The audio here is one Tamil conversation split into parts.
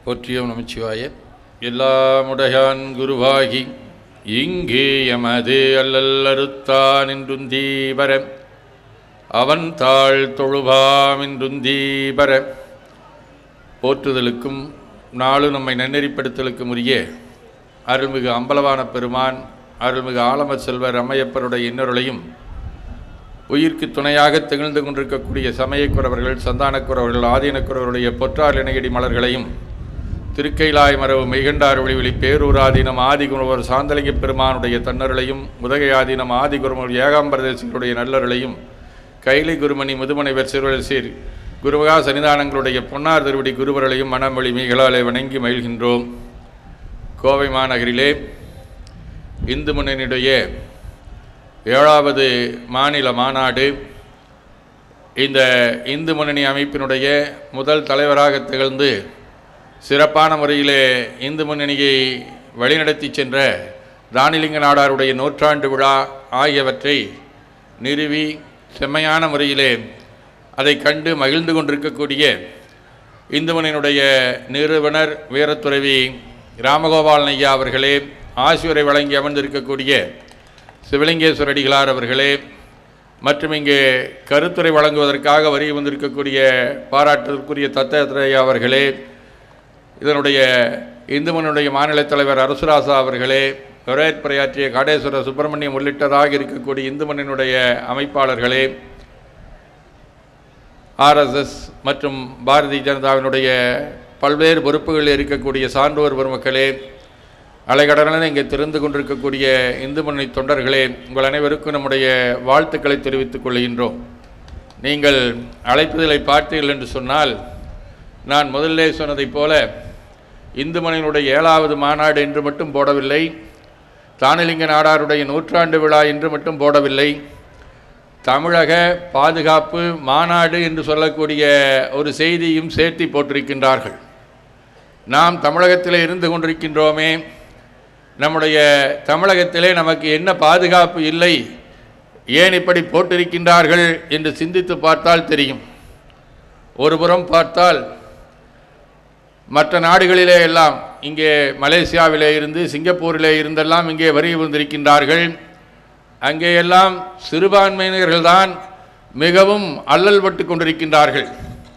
போற்றியோம் நமச்சிவாய எல்லாமுடையான் குருவாகி இங்கே எமது அல்லல் அறுத்தான் என்றுந்தீபர அவன் தாழ் தொழுபாமின்றுந்தீபர போற்றுதலுக்கும் நாளும் நம்மை நன்னெறிப்படுத்தலுக்கும் உரிய அருள்மிகு அம்பலவான பெருமான் அருள்மிகு ஆலம செல்வர் அம்மையப்பருடைய இன்னொருளையும் உயிர்க்கு துணையாக திகழ்ந்து கொண்டிருக்கக்கூடிய சமயக்குறவர்கள் சந்தானக்குறவர்கள் ஆதீனக்குறவர்களுடைய பொற்றார் இணையடி மலர்களையும் திருக்கைலாய் மரபு மெய்கண்டார் ஒளிவெளி பேரூராதீனம் ஆதிகுருவர் சாந்தலிங்க பெருமானுடைய தன்னருளையும் உதகை ஆதீனம் ஆதிகுருமர் ஏகாம்பரதேசிகளுடைய நல்லருளையும் கைலை குருமணி முதுமனைவர் சிறுவல் சீர் குருவகா சன்னிதானங்களுடைய பொன்னார் திருவடி குருவர்களையும் மனமொழி மீகளாலே வணங்கி மகிழ்கின்றோம் கோவை மாநகரிலே இந்து முன்னணியுடைய ஏழாவது மாநில மாநாடு இந்த இந்து முன்னணி அமைப்பினுடைய முதல் தலைவராக திகழ்ந்து சிறப்பான முறையிலே இந்து முன்னணியை வழிநடத்தி சென்ற ராணிலிங்க நாடாருடைய நூற்றாண்டு விழா ஆகியவற்றை நிறுவி செம்மையான முறையிலே அதை கண்டு மகிழ்ந்து கொண்டிருக்கக்கூடிய இந்து முன்னணியினுடைய நிறுவனர் வீரத்துறவி ராமகோபாலன் ஐயா அவர்களே ஆசியுரை வழங்கி அமர்ந்திருக்கக்கூடிய சிவலிங்கேஸ்வர அடிகளார் அவர்களே மற்றும் இங்கே கருத்துரை வழங்குவதற்காக வரி வந்திருக்கக்கூடிய பாராட்டுக்குரிய தத்தத்ரேயா அவர்களே இதனுடைய இந்துமனுடைய மாநில தலைவர் அரசுராசா அவர்களே வரவேற்புரையாற்றிய காடேஸ்வர சுப்பிரமணியம் உள்ளிட்டதாக இருக்கக்கூடிய இந்துமனினுடைய அமைப்பாளர்களே ஆர்எஸ்எஸ் மற்றும் பாரதிய ஜனதாவினுடைய பல்வேறு பொறுப்புகளில் இருக்கக்கூடிய சான்றோர் பெருமக்களே அலைகடலில் இங்கே திறந்து கொண்டிருக்கக்கூடிய இந்து முன்னணி தொண்டர்களே உங்கள் அனைவருக்கும் நம்முடைய வாழ்த்துக்களை தெரிவித்துக் கொள்கின்றோம் நீங்கள் அழைப்புதலை பார்த்தீர்கள் என்று சொன்னால் நான் முதல்லே சொன்னதைப் போல இந்து மணியினுடைய ஏழாவது மாநாடு என்று மட்டும் போடவில்லை தானிலிங்க நாடாருடைய நூற்றாண்டு விழா என்று மட்டும் போடவில்லை தமிழக பாதுகாப்பு மாநாடு என்று சொல்லக்கூடிய ஒரு செய்தியும் சேர்த்தி போட்டிருக்கின்றார்கள் நாம் தமிழகத்திலே இருந்து கொண்டிருக்கின்றோமே நம்முடைய தமிழகத்திலே நமக்கு என்ன பாதுகாப்பு இல்லை ஏன் இப்படி போட்டிருக்கின்றார்கள் என்று சிந்தித்து பார்த்தால் தெரியும் ஒருபுறம் பார்த்தால் மற்ற நாடுகளிலே எல்லாம் இங்கே மலேசியாவிலே இருந்து சிங்கப்பூரிலே இருந்தெல்லாம் இங்கே வரி வந்திருக்கின்றார்கள் அங்கே எல்லாம் சிறுபான்மையினர்கள்தான் மிகவும் அல்லல் பட்டு கொண்டிருக்கின்றார்கள்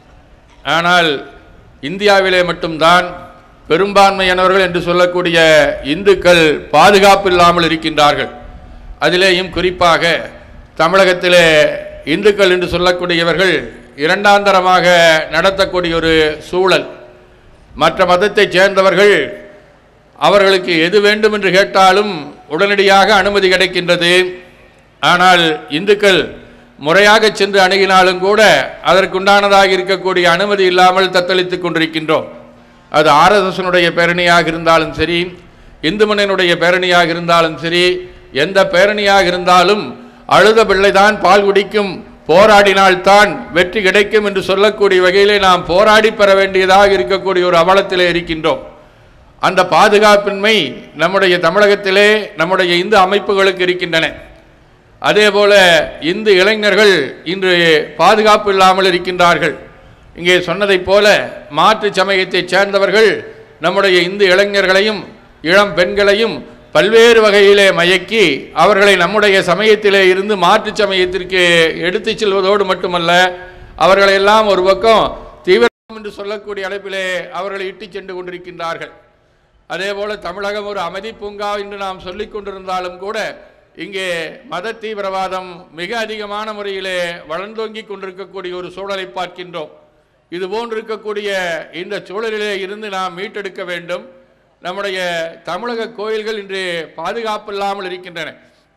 ஆனால் இந்தியாவிலே மட்டும்தான் பெரும்பான்மையானவர்கள் என்று சொல்லக்கூடிய இந்துக்கள் பாதுகாப்பு இல்லாமல் இருக்கின்றார்கள் அதிலேயும் குறிப்பாக தமிழகத்திலே இந்துக்கள் என்று சொல்லக்கூடியவர்கள் இரண்டாந்தரமாக நடத்தக்கூடிய ஒரு சூழல் மற்ற மதத்தைச் சேர்ந்தவர்கள் அவர்களுக்கு எது வேண்டும் என்று கேட்டாலும் உடனடியாக அனுமதி கிடைக்கின்றது ஆனால் இந்துக்கள் முறையாக சென்று அணுகினாலும் கூட அதற்குண்டானதாக இருக்கக்கூடிய அனுமதி இல்லாமல் தத்தளித்துக் கொண்டிருக்கின்றோம் அது ஆர்எஸ்எஸ்னுடைய பேரணியாக இருந்தாலும் சரி இந்து மன்னனுடைய பேரணியாக இருந்தாலும் சரி எந்த பேரணியாக இருந்தாலும் அழுத பிள்ளைதான் பால் குடிக்கும் போராடினால்தான் வெற்றி கிடைக்கும் என்று சொல்லக்கூடிய வகையிலே நாம் போராடி பெற வேண்டியதாக இருக்கக்கூடிய ஒரு அவலத்திலே இருக்கின்றோம் அந்த பாதுகாப்பின்மை நம்முடைய தமிழகத்திலே நம்முடைய இந்து அமைப்புகளுக்கு இருக்கின்றன அதே போல இந்து இளைஞர்கள் இன்று பாதுகாப்பு இல்லாமல் இருக்கின்றார்கள் இங்கே சொன்னதைப் போல மாற்று சமயத்தைச் சேர்ந்தவர்கள் நம்முடைய இந்து இளைஞர்களையும் இளம் பெண்களையும் பல்வேறு வகையிலே மயக்கி அவர்களை நம்முடைய சமயத்திலே இருந்து மாற்று சமயத்திற்கு எடுத்துச் செல்வதோடு மட்டுமல்ல அவர்களை எல்லாம் ஒரு பக்கம் தீவிரம் என்று சொல்லக்கூடிய அளவிலே அவர்களை இட்டுச் சென்று கொண்டிருக்கின்றார்கள் அதே போல தமிழகம் ஒரு அமைதி பூங்கா என்று நாம் சொல்லிக் கொண்டிருந்தாலும் கூட இங்கே மத தீவிரவாதம் மிக அதிகமான முறையிலே வளர்ந்தோங்கிக் கொண்டிருக்கக்கூடிய ஒரு சூழலை பார்க்கின்றோம் இது போன்றிருக்கக்கூடிய இந்த சூழலிலே இருந்து நாம் மீட்டெடுக்க வேண்டும் நம்முடைய தமிழக கோயில்கள் இன்று பாதுகாப்பு இல்லாமல் இருக்கின்றன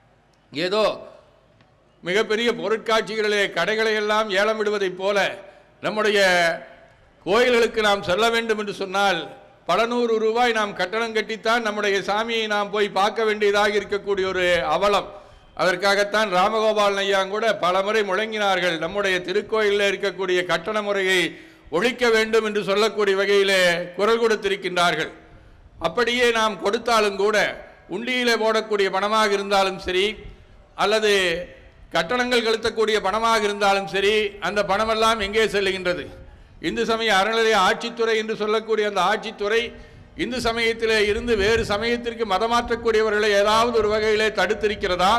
ஏதோ மிகப்பெரிய பொருட்காட்சிகளிலே கடைகளை எல்லாம் ஏலம் விடுவதைப் போல நம்முடைய கோயில்களுக்கு நாம் செல்ல வேண்டும் என்று சொன்னால் பல நூறு ரூபாய் நாம் கட்டணம் கட்டித்தான் நம்முடைய சாமியை நாம் போய் பார்க்க வேண்டியதாக இருக்கக்கூடிய ஒரு அவலம் அதற்காகத்தான் ராமகோபாலன் ஐயா கூட பல முறை முழங்கினார்கள் நம்முடைய திருக்கோயிலில் இருக்கக்கூடிய கட்டண முறையை ஒழிக்க வேண்டும் என்று சொல்லக்கூடிய வகையிலே குரல் கொடுத்திருக்கின்றார்கள் அப்படியே நாம் கொடுத்தாலும் கூட உண்டியிலே போடக்கூடிய பணமாக இருந்தாலும் சரி அல்லது கட்டணங்கள் செலுத்தக்கூடிய பணமாக இருந்தாலும் சரி அந்த பணமெல்லாம் எங்கே செல்லுகின்றது இந்து சமய அறநிலைய ஆட்சித்துறை என்று சொல்லக்கூடிய அந்த ஆட்சித்துறை இந்து சமயத்திலே இருந்து வேறு சமயத்திற்கு மதமாற்றக்கூடியவர்களை ஏதாவது ஒரு வகையிலே தடுத்திருக்கிறதா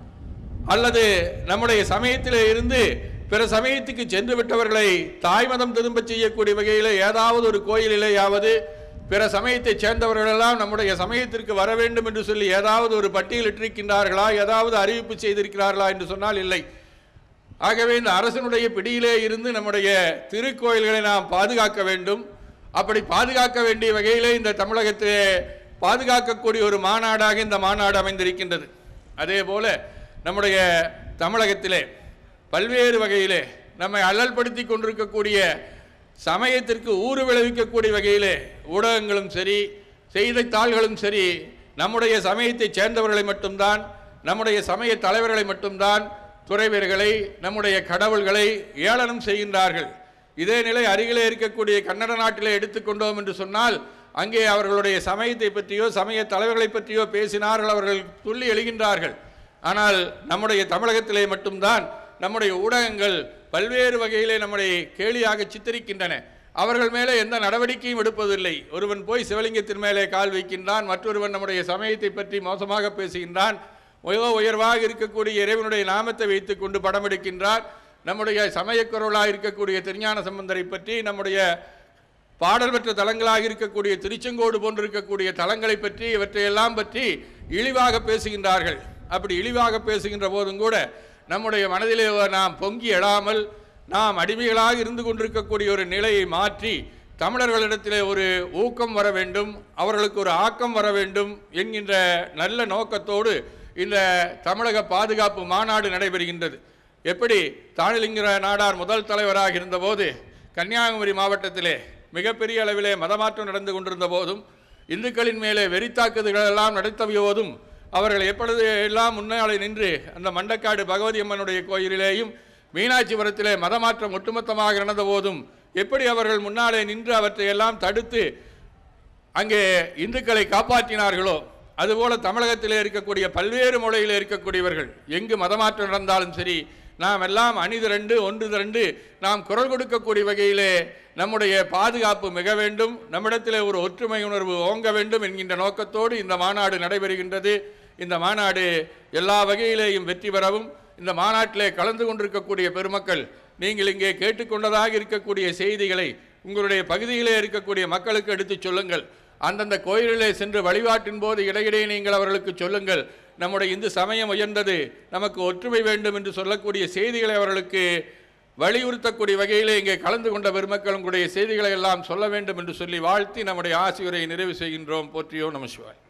அல்லது நம்முடைய சமயத்திலே இருந்து பிற சமயத்துக்கு சென்று விட்டவர்களை தாய் மதம் திரும்ப செய்யக்கூடிய வகையில் ஏதாவது ஒரு கோயிலிலேயாவது பிற சமயத்தைச் சேர்ந்தவர்களெல்லாம் நம்முடைய சமயத்திற்கு வர வேண்டும் என்று சொல்லி ஏதாவது ஒரு பட்டியலிட்டிருக்கின்றார்களா ஏதாவது அறிவிப்பு செய்திருக்கிறார்களா என்று சொன்னால் இல்லை ஆகவே இந்த அரசனுடைய பிடியிலே இருந்து நம்முடைய திருக்கோயில்களை நாம் பாதுகாக்க வேண்டும் அப்படி பாதுகாக்க வேண்டிய வகையிலே இந்த தமிழகத்திலே பாதுகாக்கக்கூடிய ஒரு மாநாடாக இந்த மாநாடு அமைந்திருக்கின்றது அதே போல நம்முடைய தமிழகத்திலே பல்வேறு வகையிலே நம்மை அல்லல்படுத்தி கொண்டிருக்கக்கூடிய சமயத்திற்கு ஊறு விளைவிக்கக்கூடிய வகையிலே ஊடகங்களும் சரி செய்தித்தாள்களும் சரி நம்முடைய சமயத்தைச் சேர்ந்தவர்களை மட்டும்தான் நம்முடைய சமய தலைவர்களை மட்டும்தான் துறைவர்களை நம்முடைய கடவுள்களை ஏளனம் செய்கின்றார்கள் இதே நிலை அருகிலே இருக்கக்கூடிய கன்னட நாட்டிலே எடுத்துக்கொண்டோம் என்று சொன்னால் அங்கே அவர்களுடைய சமயத்தை பற்றியோ சமய தலைவர்களை பற்றியோ பேசினார்கள் அவர்கள் துள்ளி எழுகின்றார்கள் ஆனால் நம்முடைய தமிழகத்திலே மட்டும்தான் நம்முடைய ஊடகங்கள் பல்வேறு வகையிலே நம்முடைய கேலியாக சித்தரிக்கின்றன அவர்கள் மேலே எந்த நடவடிக்கையும் எடுப்பதில்லை ஒருவன் போய் சிவலிங்கத்தின் மேலே கால் வைக்கின்றான் மற்றொருவன் நம்முடைய சமயத்தை பற்றி மோசமாக பேசுகின்றான் மிக உயர்வாக இருக்கக்கூடிய இறைவனுடைய நாமத்தை வைத்துக்கொண்டு படம் எடுக்கின்றார் நம்முடைய சமயக்குரலாக இருக்கக்கூடிய திருஞான சம்பந்தரை பற்றி நம்முடைய பாடல் பெற்ற தலங்களாக இருக்கக்கூடிய திருச்செங்கோடு போன்றிருக்கக்கூடிய தலங்களை பற்றி இவற்றையெல்லாம் பற்றி இழிவாக பேசுகின்றார்கள் அப்படி இழிவாக பேசுகின்ற போதும் கூட நம்முடைய மனதிலே நாம் பொங்கி எழாமல் நாம் அடிமைகளாக இருந்து கொண்டிருக்கக்கூடிய ஒரு நிலையை மாற்றி தமிழர்களிடத்திலே ஒரு ஊக்கம் வர வேண்டும் அவர்களுக்கு ஒரு ஆக்கம் வர வேண்டும் என்கின்ற நல்ல நோக்கத்தோடு இந்த தமிழக பாதுகாப்பு மாநாடு நடைபெறுகின்றது எப்படி தானிலிங்கிற நாடார் முதல் தலைவராக இருந்தபோது கன்னியாகுமரி மாவட்டத்திலே மிகப்பெரிய அளவிலே மதமாற்றம் நடந்து கொண்டிருந்த போதும் இந்துக்களின் மேலே வெறித்தாக்குதல்கள் எல்லாம் நடத்திய போதும் அவர்கள் எப்பொழுது எல்லாம் முன்னாலே நின்று அந்த மண்டக்காடு பகவதி அம்மனுடைய கோயிலிலேயும் மீனாட்சிபுரத்திலே மதமாற்றம் ஒட்டுமொத்தமாக நடந்த போதும் எப்படி அவர்கள் முன்னாலே நின்று அவற்றை எல்லாம் தடுத்து அங்கே இந்துக்களை காப்பாற்றினார்களோ அதுபோல தமிழகத்திலே இருக்கக்கூடிய பல்வேறு மொழியில் இருக்கக்கூடியவர்கள் எங்கு மதமாற்றம் நடந்தாலும் சரி நாம் எல்லாம் அணி திரண்டு ஒன்று திரண்டு நாம் குரல் கொடுக்கக்கூடிய வகையிலே நம்முடைய பாதுகாப்பு மிக வேண்டும் நம்மிடத்திலே ஒரு ஒற்றுமை உணர்வு ஓங்க வேண்டும் என்கின்ற நோக்கத்தோடு இந்த மாநாடு நடைபெறுகின்றது இந்த மாநாடு எல்லா வகையிலேயும் வெற்றி பெறவும் இந்த மாநாட்டிலே கலந்து கொண்டிருக்கக்கூடிய பெருமக்கள் நீங்கள் இங்கே கேட்டுக்கொண்டதாக இருக்கக்கூடிய செய்திகளை உங்களுடைய பகுதியிலே இருக்கக்கூடிய மக்களுக்கு எடுத்துச் சொல்லுங்கள் அந்தந்த கோயிலிலே சென்று வழிபாட்டின் போது இடையிடையே நீங்கள் அவர்களுக்கு சொல்லுங்கள் நம்முடைய இந்து சமயம் உயர்ந்தது நமக்கு ஒற்றுமை வேண்டும் என்று சொல்லக்கூடிய செய்திகளை அவர்களுக்கு வலியுறுத்தக்கூடிய வகையிலே இங்கே கலந்து கொண்ட பெருமக்கள் உங்களுடைய செய்திகளை எல்லாம் சொல்ல வேண்டும் என்று சொல்லி வாழ்த்தி நம்முடைய ஆசிரியரை நிறைவு செய்கின்றோம் போற்றியோ நம சிவாய்